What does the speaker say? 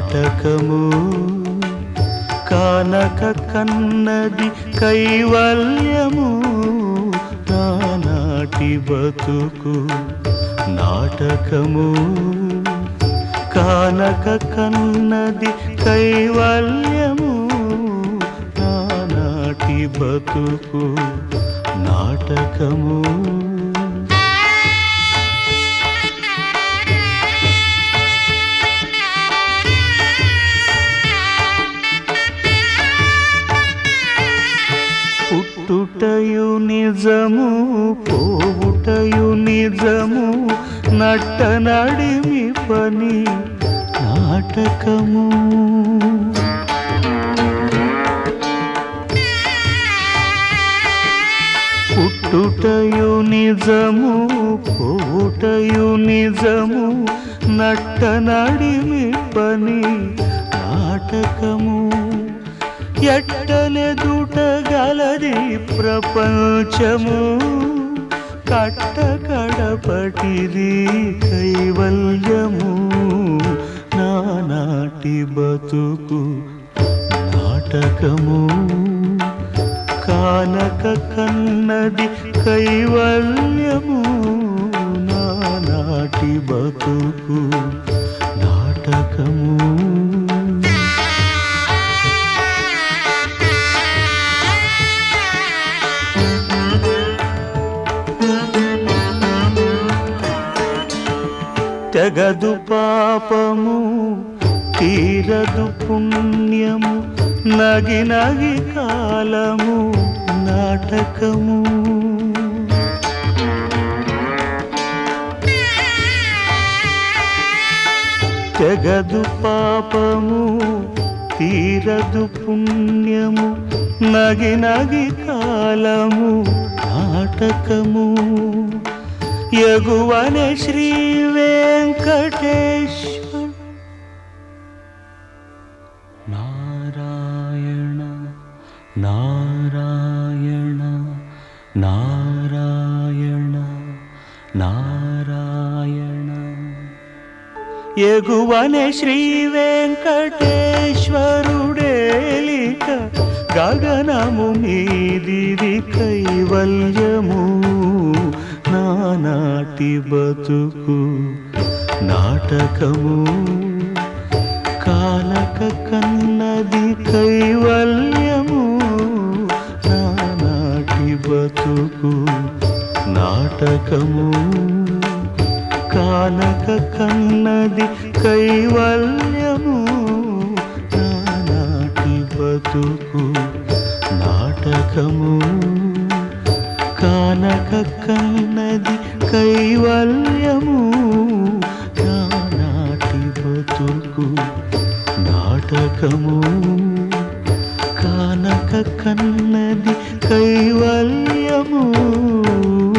నాటకము కానక కన్నది కైవల్యము నానాటి బతుకు నాటకము కానక కన్నది కైవల్యము నానాటి బతుకు నాటకము పుట్టుటయు నిజము పోవుటయు నిజము నట్ట నడిమి పని నాటకము పుట్టుటయు నిజము పోవుటయు నిజము నట్ట నడిమి పని నాటకము ఎట్టలెదుటగలది ప్రపంచము కట్ట కడపటిది కైవల్యము నానాటి బతుకు నాటకము కానక కన్నది కైవల్యము నానాటి బతుకు నాటకము తెగదు పాపము తీరదు పుణ్యము నగి నగి కాలము నాటకము తెగదు పాపము తీరదు పుణ్యము నగి నగి కాలము నాటకము యగువనే శ్రీ వెంకటేశ్వర నారాయణ నారాయణ నారాయణ నారాయణ ఎగువనే శ్రీ వెంకటేశ్వరుడేలిక గగనము మీదిది కైవల్యము నానాటి బతుకు నాటకము కాలక కన్నది కైవల్యము నానాటి బతుకు నాటకము కానక కన్నది కైవల్యము నానాటి బతుకు నాటకము కానక కన్నది కైవల్యము నానాటి బతుకు నాటకము కానక కన్నది కైవల్యము